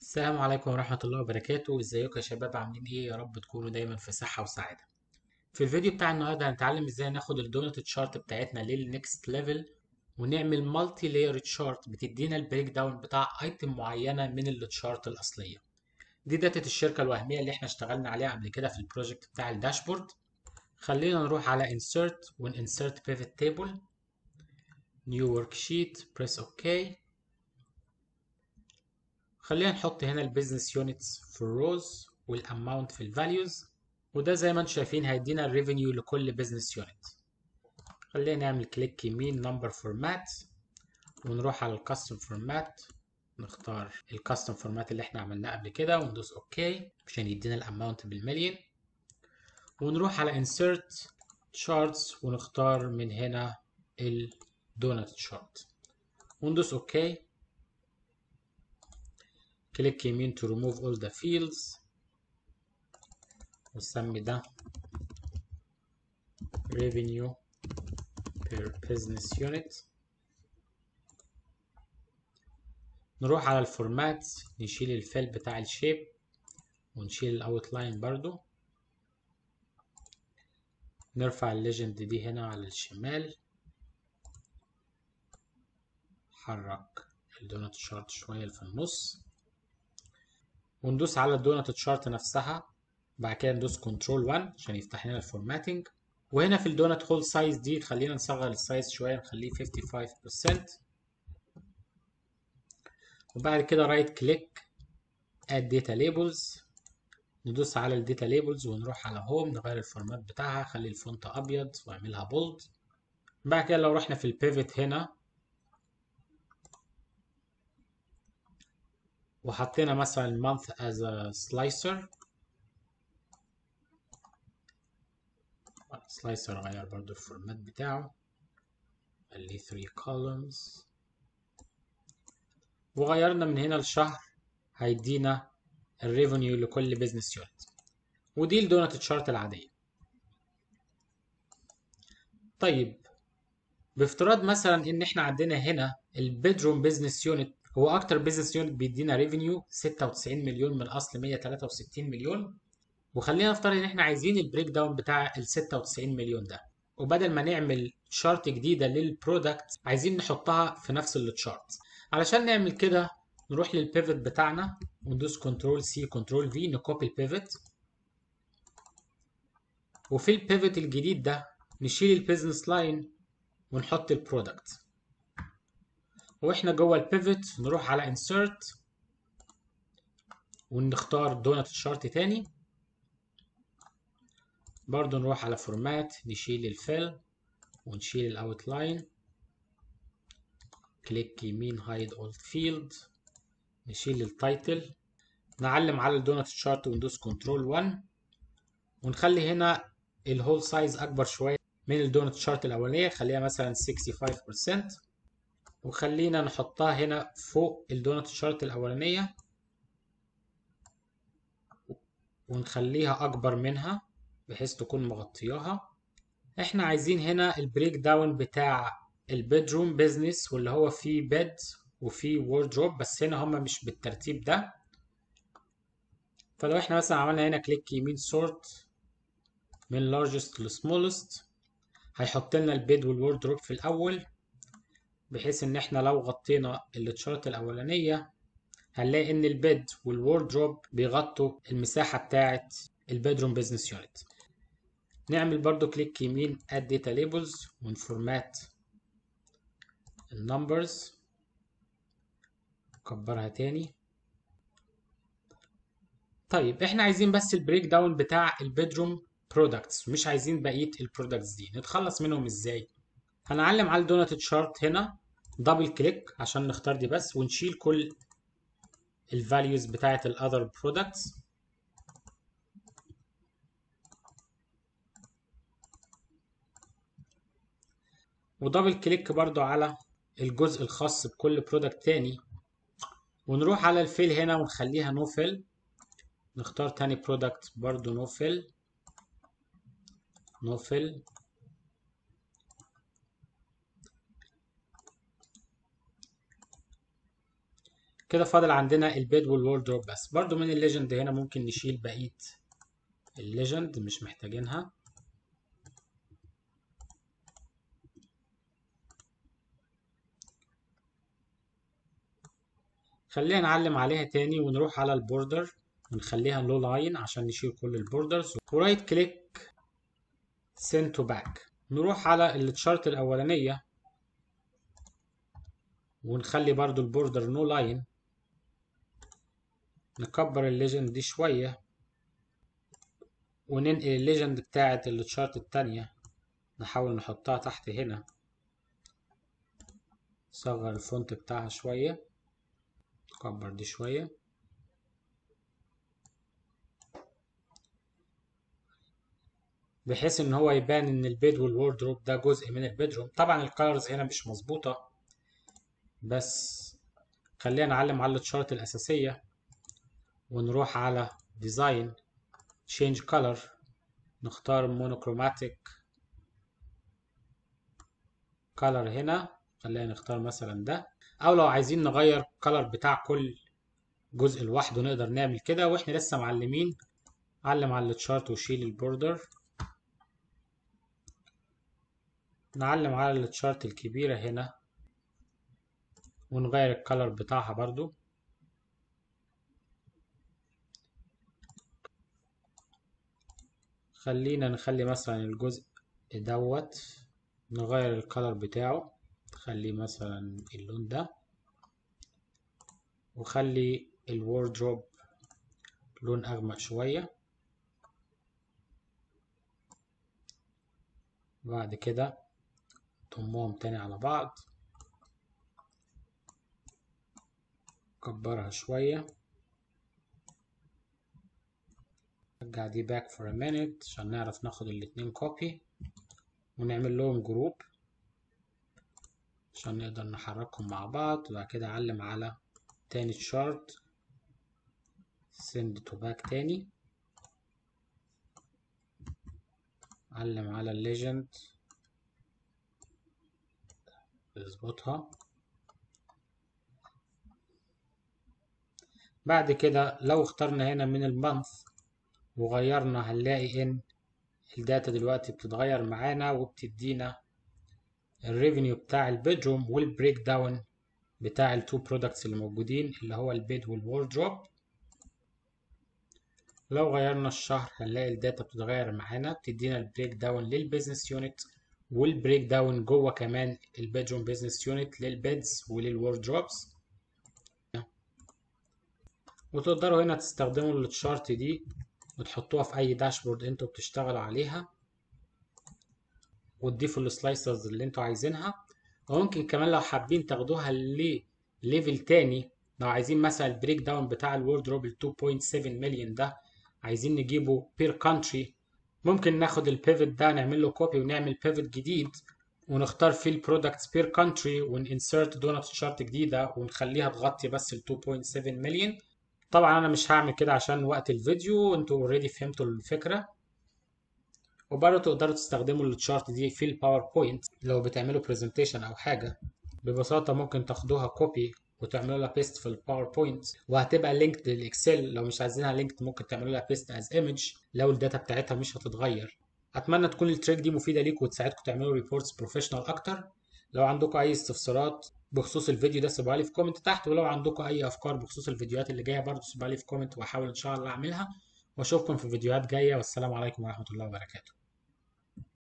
السلام عليكم ورحمة الله وبركاته ازيكم يا شباب عاملين ايه يا رب تكونوا دايما في صحة وسعادة في الفيديو بتاع النهاردة هنتعلم ازاي ناخد الدونت تشارت بتاعتنا للنكست ليفل ونعمل مالتي لاير تشارت بتدينا البريك داون بتاع ايتم معينة من التشارت الأصلية دي داتا الشركة الوهمية اللي احنا اشتغلنا عليها قبل كده في البروجكت بتاع الداشبورد خلينا نروح على insert ون insert pivot table new worksheet press ok خلينا نحط هنا البيزنس يونتس في الروز والاماونت في الفاليوز وده زي ما انتم شايفين هيدينا الريفينيو لكل بيزنس يونت خلينا نعمل كليك يمين نمبر فورمات ونروح على الكاستم فورمات نختار الكاستم فورمات اللي احنا عملناه قبل كده وندوس اوكي عشان يدينا الاماونت بالمليون ونروح على insert charts ونختار من هنا الدونت شارت وندوس اوكي كليك يمين to remove all the fields ونسمي ده revenue per business unit نروح على الفورمات نشيل الفيل بتاع الشيب ونشيل الاوتلاين برضو نرفع الليجند دي هنا على الشمال حرك الدونت شارت شوية في النص وندوس على الدونت تشارت نفسها بعد كده ندوس كنترول 1 عشان يفتح لنا الفورماتنج وهنا في الدونت هول سايز دي خلينا نصغر السايز شويه نخليه 55% وبعد كده رايت كليك اد داتا ليبلز ندوس على الداتا ليبلز ونروح على هوم نغير الفورمات بتاعها خلي الفونت ابيض واعملها بولد بعد كده لو رحنا في البيفت هنا وحطينا مثلا month as a slicer slicer غير برضو الفورمات بتاعه خليه 3 columns وغيرنا من هنا الشهر هيدينا الريفينيو لكل بزنس يونت ودي الدونت تشارت العادية طيب بافتراض مثلا ان احنا عندنا هنا البيدروم بزنس يونت هو اكتر بزنس يونت بيدينا ريفينيو 96 مليون من اصل 163 مليون وخلينا نفترض ان احنا عايزين البريك داون بتاع ال 96 مليون ده وبدل ما نعمل شارت جديده للبرودكت عايزين نحطها في نفس التشارت علشان نعمل كده نروح للبيفت بتاعنا وندوس كنترول سي كنترول في نكوبي البيفت وفي البيفت الجديد ده نشيل البيزنس لاين ونحط البرودكت واحنا جوه البيفت نروح على insert ونختار دونت شارت تاني برضو نروح على فورمات نشيل الفيل ونشيل الاوتلاين كليك يمين هايد اول فيلد نشيل التايتل نعلم على الدونت شارت وندوس كنترول 1 ونخلي هنا الهول سايز اكبر شويه من الدونت شارت الاولانيه خليها مثلا 65% وخلينا نحطها هنا فوق الدونت شارت الأولانية ونخليها أكبر منها بحيث تكون مغطياها احنا عايزين هنا البريك داون بتاع البيدروم بيزنس واللي هو فيه بيد وفيه ووردروب بس هنا هما مش بالترتيب ده فلو احنا مثلا عملنا هنا كليك يمين سورت من largest ل smallest هيحط لنا البيد والوردروب في الأول بحيث ان احنا لو غطينا التشارت الاولانيه هنلاقي ان البيد والوردروب بيغطوا المساحه بتاعه البيدروم بزنس يونت نعمل برضو كليك يمين add data labels ونفورمات النمبرز نكبرها تاني طيب احنا عايزين بس البريك داون بتاع البيدروم برودكتس مش عايزين بقيه البرودكتس دي نتخلص منهم ازاي هنعلم على الدونت تشارت هنا دبل كليك عشان نختار دي بس ونشيل كل الفاليوز بتاعت الاذر برودكتس ودبل كليك برضو على الجزء الخاص بكل برودكت تاني ونروح على الفيل هنا ونخليها نو فيل نختار تاني برودكت برضو نو فيل نو فيل كده فاضل عندنا البيد والوردروب بس برضو من الليجند هنا ممكن نشيل بقية الليجند مش محتاجينها خلينا نعلم عليها تاني ونروح على البوردر ونخليها لو لاين عشان نشيل كل البوردرز ورايت كليك send to back نروح على التشارت الأولانية ونخلي برضو البوردر نو لاين نكبر الليجند دي شوية وننقل الليجند بتاعة التشارت التانية نحاول نحطها تحت هنا نصغر الفونت بتاعها شوية نكبر دي شوية بحيث ان هو يبان ان البيد والوردروب ده جزء من البيدروم طبعا الكالرز هنا مش مظبوطة بس خلينا نعلم على التشارت الأساسية ونروح على ديزاين change color نختار monochromatic color هنا خلينا نختار مثلا ده او لو عايزين نغير color بتاع كل جزء لوحده نقدر نعمل كده واحنا لسه معلمين علم على التشارت وشيل البوردر نعلم على التشارت الكبيرة هنا ونغير الكالر بتاعها برضو خلينا نخلي مثلا الجزء دوت نغير الكالر بتاعه خلي مثلا اللون ده وخلي الوردروب لون أغمق شوية بعد كده ضمهم تاني على بعض كبرها شوية نرجع دي back for a minute عشان نعرف ناخد الاتنين كوبي ونعمل لهم جروب عشان نقدر نحركهم مع بعض وبعد كده أعلم على تاني chart send to back تاني أعلم على الليجند اظبطها بعد كده لو اخترنا هنا من المنث وغيرنا هنلاقي ان الداتا دلوقتي بتتغير معانا وبتدينا الريفينيو بتاع البيدروم والبريك داون بتاع التو برودكتس اللي موجودين اللي هو البيد والوردروب لو غيرنا الشهر هنلاقي الداتا بتتغير معانا بتدينا البريك داون للبيزنس يونت والبريك داون جوه كمان البيدروم بيزنس يونت للبيدز وللوردروبس وتقدروا هنا تستخدموا التشارت دي وتحطوها في اي داشبورد انتوا بتشتغلوا عليها وتضيفوا السلايسرز اللي انتوا عايزينها وممكن كمان لو حابين تاخدوها لليفل تاني لو عايزين مثلا البريك داون بتاع الوردروب ال 2.7 مليون ده عايزين نجيبه بير كونتري ممكن ناخد البيفت ده نعمل له كوبي ونعمل بيفت جديد ونختار فيه البرودكتس بير كونتري وننسرت دونت شارت جديده ونخليها تغطي بس ال 2.7 مليون طبعا انا مش هعمل كده عشان وقت الفيديو انتوا اوريدي فهمتوا الفكره وبرضه تقدروا تستخدموا التشارت دي في الباوربوينت لو بتعملوا برزنتيشن او حاجه ببساطه ممكن تاخدوها كوبي وتعملوا لها بيست في الباوربوينت وهتبقى لينكد للاكسل لو مش عايزينها لينكد ممكن تعملوا لها بيست از ايمج لو الداتا بتاعتها مش هتتغير اتمنى تكون التريك دي مفيده ليكم وتساعدكم تعملوا ريبورتس بروفيشنال اكتر لو عندكم اي استفسارات بخصوص الفيديو ده سيبوها لي في كومنت تحت ولو عندكم اي افكار بخصوص الفيديوهات اللي جايه برضه سيبوها لي في كومنت واحاول ان شاء الله اعملها واشوفكم في فيديوهات جايه والسلام عليكم ورحمه الله وبركاته